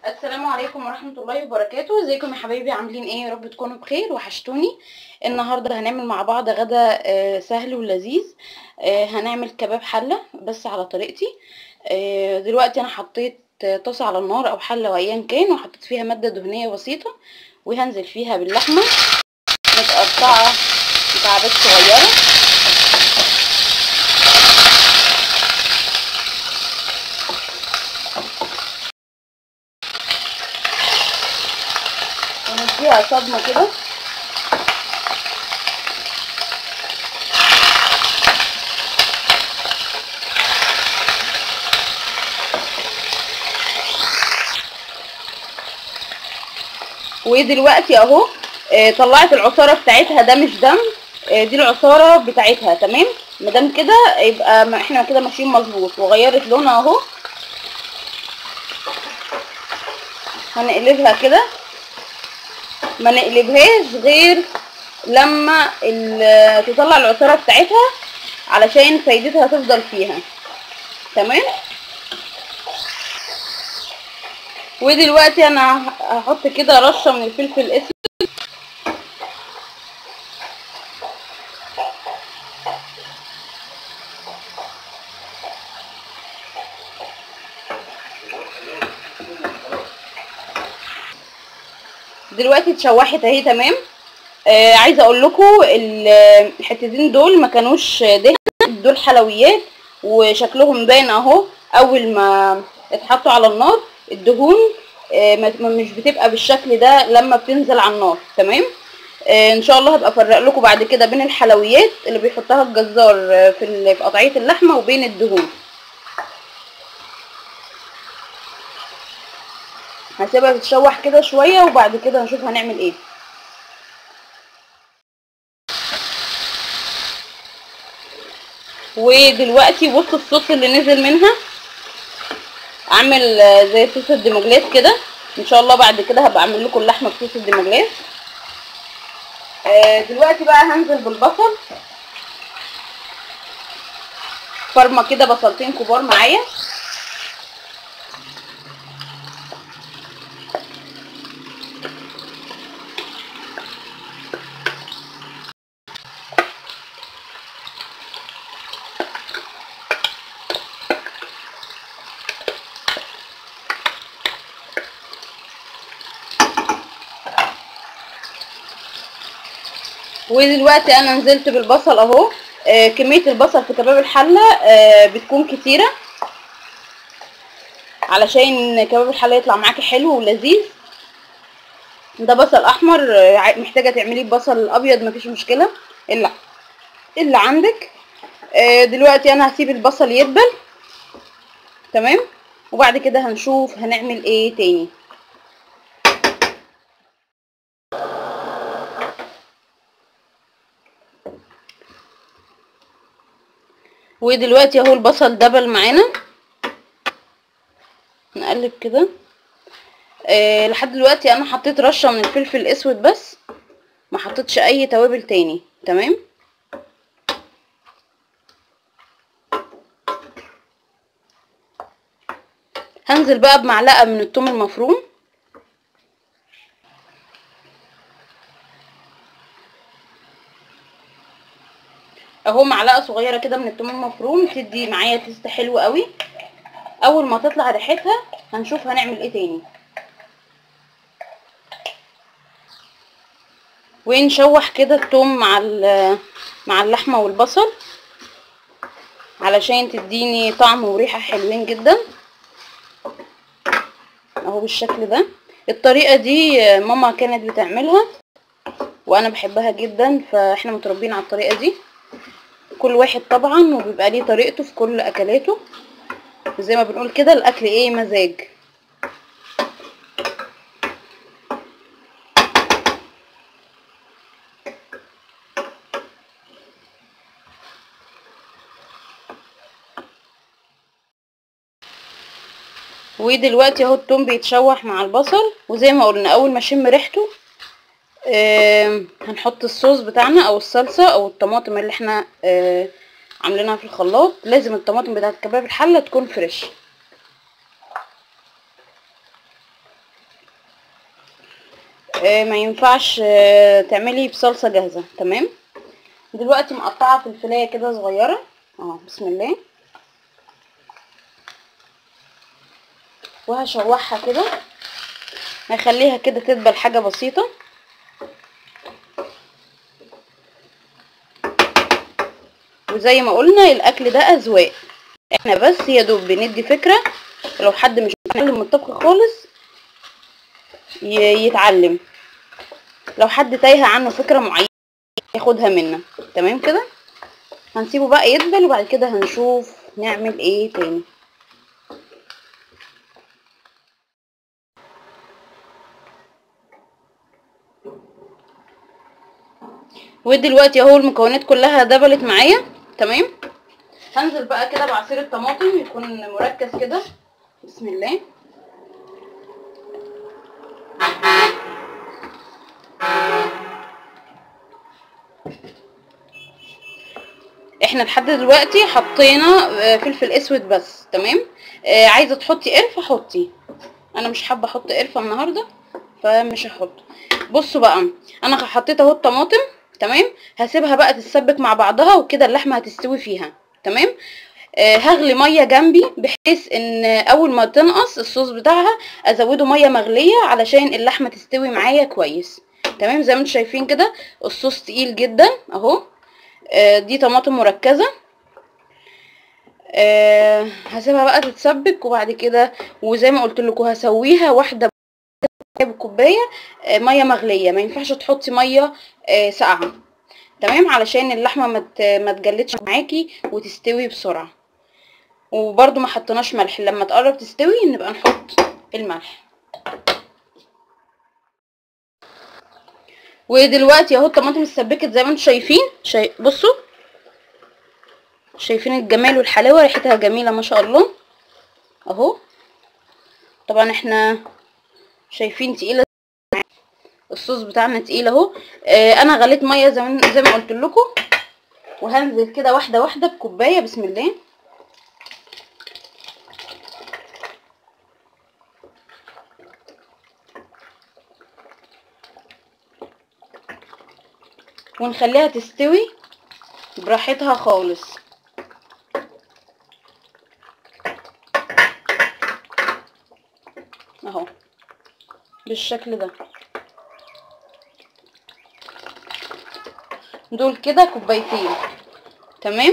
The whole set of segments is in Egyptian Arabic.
السلام عليكم ورحمة الله وبركاته ازيكم يا حبايبي عاملين ايه يا رب تكونوا بخير وحشتوني النهاردة هنعمل مع بعض غدا آه، سهل ولذيذ آه، هنعمل كباب حلة بس على طريقتي آه، دلوقتي انا حطيت آه، طاسة على النار او حلة وايا كان وحطيت فيها مادة دهنية بسيطة وهنزل فيها باللحمة متقطعة مكعبات صغيرة ونديها صدمة كده ودلوقتي اهو آه، طلعت العصارة بتاعتها ده مش دم آه، دي العصارة بتاعتها تمام مادام كده يبقى ما احنا كده ماشيين مظبوط وغيرت لونها اهو هنقلبها كده ما نقلبهاش غير لما ال- تطلع العصارة بتاعتها علشان فايدتها تفضل فيها تمام ودلوقتي انا هحط كده رشة من الفلفل الاسود دلوقتي اتشوحت اهي تمام آه عايزه اقول لكم الحتتين دول ما كانوش دهن دول حلويات وشكلهم باين اهو اول ما اتحطوا على النار الدهون آه ما- ما- مش بتبقى بالشكل ده لما بتنزل على النار تمام آه ان شاء الله هبقى افرق لكم بعد كده بين الحلويات اللي بيحطها الجزار آه، في ال- في قطعيه اللحمه وبين الدهون هسيبها تتشوح كده شويه وبعد كده هنشوف هنعمل ايه ودلوقتي بصوا الصوص اللي نزل منها اعمل آه، زي صوص الديموجلاس كده ان شاء الله بعد كده هبقى اعمل لكم اللحمه بصوص الديموجلاس آه، دلوقتي بقى هنزل بالبصل فرمه كده بصلتين كبار معايا ودلوقتي انا نزلت بالبصل اهو آه كميه البصل في كباب الحله آه بتكون كتيره علشان كباب الحله يطلع معاكي حلو ولذيذ ده بصل احمر آه، ع- محتاجه تعمليه ببصل ابيض مفيش مشكله الا اللي عندك آه دلوقتي انا هسيب البصل يدبل تمام وبعد كده هنشوف هنعمل ايه تاني ودلوقتي اهو البصل دبل معانا نقلب كده آه لحد دلوقتي انا حطيت رشه من الفلفل الاسود بس ما حطيتش اي توابل تاني تمام هنزل بقى بمعلقه من الثوم المفروم اهو معلقه صغيره كده من الثوم المفروم تدي معايا تيست حلو قوي اول ما تطلع ريحتها هنشوف هنعمل ايه تاني ونشوح كده الثوم مع ال- مع اللحمه والبصل علشان تديني طعم وريحه حلوين جدا اهو بالشكل ده الطريقه دي ماما كانت بتعملها وانا بحبها جدا فاحنا متربيين على الطريقه دي كل واحد طبعا وبيبقى ليه طريقته في كل اكلاته زي ما بنقول كده الاكل ايه مزاج ودلوقتي اهو التوم بيتشوح مع البصل وزي ما قلنا اول ما اشم ريحته آم، هنحط الصوص بتاعنا او الصلصه او الطماطم اللي احنا آه، عاملينها في الخلاط لازم الطماطم بتاعت كباب الحله تكون فريش آه، ما ينفعش آه، تعملي بصلصه جاهزه تمام دلوقتي مقطعه فلفلايه كده صغيره اه بسم الله وهشوحها كده هخليها كده تدبل حاجه بسيطه وزي ما قلنا الاكل ده اذواق احنا بس يا دوب بندي فكره لو حد مش متعلم من الطبخ خالص ي- يتعلم لو حد تايه عنه فكره معينه ياخدها منا تمام كده هنسيبه بقى يدبل وبعد كده هنشوف نعمل ايه تاني ودلوقتي اهو المكونات كلها دبلت معايا تمام هنزل بقى كده بعصير الطماطم يكون مركز كده بسم الله احنا لحد دلوقتي حطينا آه، فلفل اسود بس تمام آه، عايزه تحطي قرفه حطي انا مش حابه احط قرفه النهارده فمش هحط بصوا بقى انا حطيت اهو الطماطم تمام هسيبها بقى تتسبك مع بعضها وكده اللحمه هتستوي فيها تمام آه هغلي ميه جنبي بحيث ان اول ما تنقص الصوص بتاعها ازوده ميه مغليه علشان اللحمه تستوي معايا كويس تمام زي ما انتم شايفين كده الصوص تقيل جدا اهو آه دي طماطم مركزه آه هسيبها بقى تتسبك وبعد كده وزي ما قلت لكم هسويها واحده بكوبايه آه ميه مغليه ما ينفعش تحطي ميه آه ساقعه تمام علشان اللحمه ما مت... ما تجلدش معاكي وتستوي بسرعه وبرده ما حطيناش ملح لما تقرب تستوي نبقى نحط الملح ودلوقتي اهو الطماطم اتسبكت زي ما انتم شايفين شاي... بصوا شايفين الجمال والحلاوه ريحتها جميله ما شاء الله اهو طبعا احنا شايفين تقيله الصوص بتاعنا تقيل اهو آه انا غليت ميه زي ما زي ما قلت لكم وهنزل كده واحده واحده بكوبايه بسم الله ونخليها تستوي براحتها خالص اهو بالشكل ده دول كده كوبايتين تمام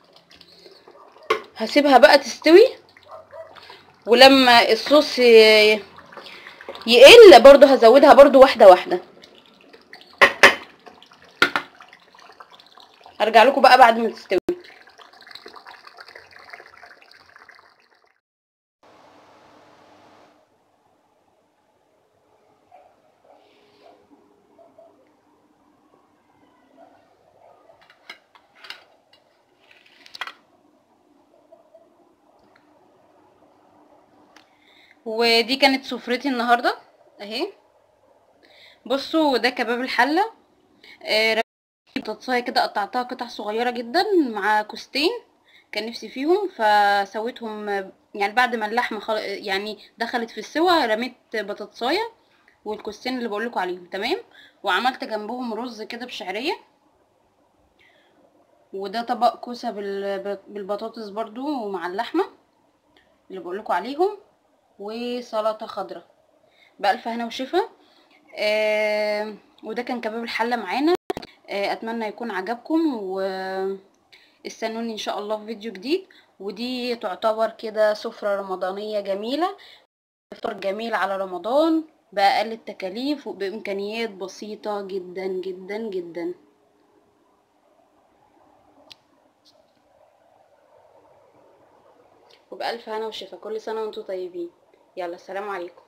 هسيبها بقى تستوي ولما الصوص ي- يقل برضو هزودها برضو واحدة واحدة هرجع لكم بقى بعد ما تستوي ودي كانت سفرتي النهارده اهي بصوا ده كباب الحله آه، بطاطسايه كده قطعتها قطع صغيره جدا مع كوستين كان نفسي فيهم فسويتهم يعني بعد ما اللحمه خل... يعني دخلت في السوا رميت بطاطسايه والكوستين اللي بقولكوا عليهم تمام وعملت جنبهم رز كده بشعريه وده طبق كوسه بال... بالبطاطس برضو مع اللحمه اللي بقولكوا عليهم وسلطه خضراء بألف هنا وشفا آه وده كان كباب الحله معانا آه اتمنى يكون عجبكم واستنوني ان شاء الله في فيديو جديد ودي تعتبر كده سفرة رمضانية جميلة افطار جميل على رمضان بأقل التكاليف وبإمكانيات بسيطة جدا جدا جدا وبألف هنا وشفا كل سنة وانتم طيبين يلا السلام عليكم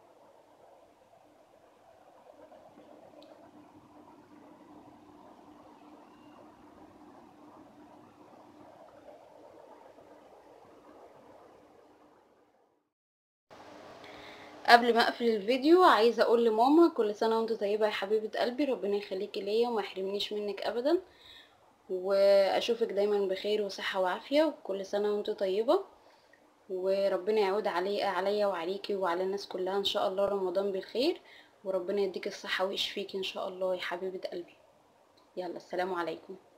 قبل ما اقفل الفيديو عايزه اقول لماما كل سنه وانت طيبه يا حبيبه قلبي ربنا يخليكي ليا وما يحرمنيش منك ابدا واشوفك دايما بخير وصحه وعافيه وكل سنه وانت طيبه وربنا يعود علي عليا وعليكي وعلى الناس كلها ان شاء الله رمضان بالخير وربنا يديك الصحة ويشفيك ان شاء الله يا حبيبة قلبي يلا السلام عليكم